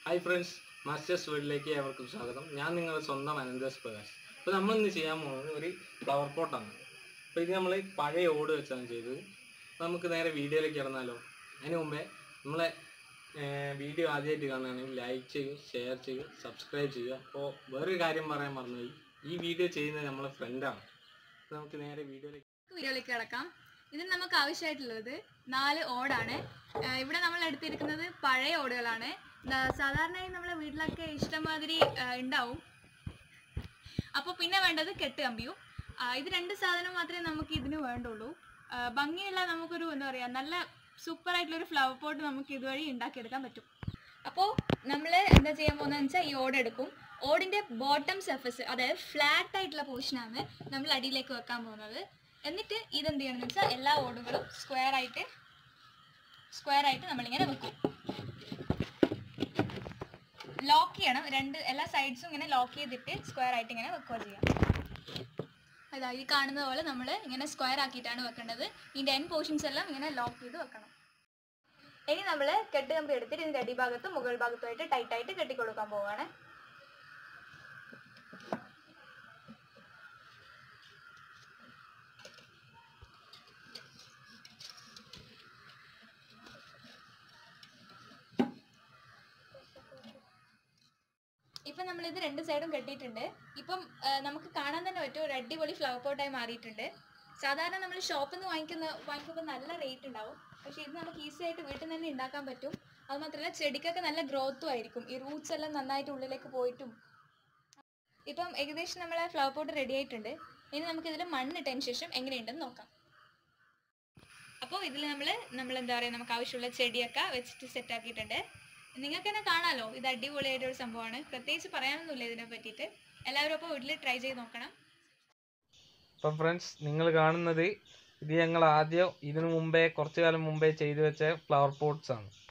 hi friends masters വേൾഡിലേക്ക് ഏവർക്കും സ്വാഗതം ഞാൻ നിങ്ങളുടെ സ്വന്തം അനന്തസ് പ്രകാശ് അപ്പോൾ നമ്മൾ ഇന്ന് ചെയ്യാൻ പോകുന്നത് ഒരു ഫ്ലവർ പോട്ടാണ് അപ്പോൾ ഇത് നമ്മൾ പഴയ ഓട് വെച്ചാണ് ചെയ്തത് അപ്പോൾ നമുക്ക് നേരെ വീഡിയോയിലേക്ക് ഇറങ്ങാലോ അതിന് മുമ്പേ നമ്മളെ വീഡിയോ ആദ്യമായിട്ട് കാണുകയാണെങ്കിൽ ലൈക്ക് ചെയ്യുക ഷെയർ ചെയ്യുക സബ്സ്ക്രൈബ് ചെയ്യുക അപ്പോൾ വേറൊരു കാര്യം പറയാൻ മറന്നുപോയി ഈ വീഡിയോ ചെയ്യുന്നത് നമ്മളെ ഫ്രണ്ടാണ് അപ്പോൾ നമുക്ക് നേരെ വീഡിയോയിലേക്ക് വീഡിയോയിലേക്ക് കിടക്കാം ഇതിന് നമുക്ക് ആവശ്യമായിട്ടുള്ളത് നാല് ഓടാണ് ആ, ഇവിടെ നമ്മൾ എടുത്തിരിക്കുന്നത് പഴയ ഓടുകളാണ് ദാ- സാധാരണയായി നമ്മളെ വീട്ടിലൊക്കെ ഇഷ്ടംമാതിരി ആ, ഉണ്ടാവും അപ്പോൾ പിന്നെ വേണ്ടത് കെട്ട് കമ്പിയും ആ, ഇത് രണ്ട് സാധനം മാത്രമേ നമുക്ക് ഇതിന് വേണ്ടുള്ളൂ ആ, ഭംഗിയുള്ള നമുക്കൊരു എന്താ പറയുക നല്ല സൂപ്പർ ആയിട്ടുള്ള ഒരു ഫ്ലവർ പോട്ട് നമുക്ക് ഇതുവഴി ഉണ്ടാക്കിയെടുക്കാൻ പറ്റും അപ്പോൾ നമ്മൾ എന്താ ചെയ്യാൻ പോകുന്നതെന്ന് വെച്ചാൽ ഈ ഓട് എടുക്കും ഓടിൻ്റെ ബോട്ടം സർഫസ് അതായത് ഫ്ലാറ്റ് ആയിട്ടുള്ള പോർഷനാണ് നമ്മൾ അടിയിലേക്ക് വെക്കാൻ പോകുന്നത് എന്നിട്ട് ഇതെന്ത് ചെയ്യണമെന്ന് വെച്ചാൽ എല്ലാ ഓടുകളും സ്ക്വയർ ആയിട്ട് സ്ക്വയർ ആയിട്ട് നമ്മളിങ്ങനെ വെക്കും ലോക്ക് ചെയ്യണം രണ്ട് എല്ലാ സൈഡ്സും ഇങ്ങനെ ലോക്ക് ചെയ്തിട്ട് സ്ക്വയർ ആയിട്ട് ഇങ്ങനെ വെക്കുക ചെയ്യാം അതാ ഈ കാണുന്ന പോലെ നമ്മൾ ഇങ്ങനെ സ്ക്വയർ ആക്കിയിട്ടാണ് വെക്കേണ്ടത് ഇതിൻ്റെ എൻ പോർഷൻസ് എല്ലാം ഇങ്ങനെ ലോക്ക് ചെയ്ത് വെക്കണം ഇനി നമ്മൾ കെട്ട് കമ്പി എടുത്തിട്ട് ഇതിൻ്റെ അടിഭാഗത്തും മുകൾ ഭാഗത്തുമായിട്ട് ടൈറ്റായിട്ട് കെട്ടിക്കൊടുക്കാൻ പോവുകയാണ് ഇപ്പം നമ്മളിത് രണ്ട് സൈഡും കെട്ടിയിട്ടുണ്ട് ഇപ്പം ആ, നമുക്ക് കാണാൻ തന്നെ പറ്റും ഒരു അടിപൊളി ഫ്ലവർ പോട്ടായി മാറിയിട്ടുണ്ട് സാധാരണ നമ്മൾ ഷോപ്പിൽ നിന്ന് വാങ്ങിക്കുന്ന വാങ്ങിക്കുമ്പോൾ നല്ല റേറ്റ് ഉണ്ടാവും പക്ഷേ ഇത് നമുക്ക് ഈസി ആയിട്ട് വീട്ടിൽ നിന്ന് തന്നെ ഉണ്ടാക്കാൻ പറ്റും അത് മാത്രമല്ല ചെടിക്കൊക്കെ നല്ല ഗ്രോത്തും ആയിരിക്കും ഈ റൂട്ട്സ് എല്ലാം നന്നായിട്ട് ഉള്ളിലേക്ക് പോയിട്ടും ഇപ്പം ഏകദേശം നമ്മളെ ഫ്ലവർ പോട്ട് റെഡി ആയിട്ടുണ്ട് ഇനി നമുക്ക് ഇതിൽ മണ്ണിട്ടതിന് ശേഷം എങ്ങനെയുണ്ടെന്ന് നോക്കാം അപ്പോൾ ഇതിൽ നമ്മൾ നമ്മൾ എന്താ പറയുക നമുക്ക് ആവശ്യമുള്ള ചെടിയൊക്കെ വെച്ചിട്ട് സെറ്റ് ആക്കിയിട്ടുണ്ട് നിങ്ങൾക്ക് തന്നെ കാണാമല്ലോ ഇത് അടിപൊളിയായിട്ടൊരു സംഭവമാണ് പ്രത്യേകിച്ച് പറയാനൊന്നുമില്ല ഇതിനെ പറ്റിയിട്ട് എല്ലാവരും അപ്പോൾ വീട്ടിൽ ട്രൈ ചെയ്ത് നോക്കണം അപ്പം ഫ്രണ്ട്സ് നിങ്ങൾ കാണുന്നത് ഇത് ഞങ്ങൾ ആദ്യം ഇതിനു മുമ്പേ കുറച്ചു കാലം മുമ്പേ ചെയ്തു വെച്ച ഫ്ലവർ പോട്ട്സ് ആണ്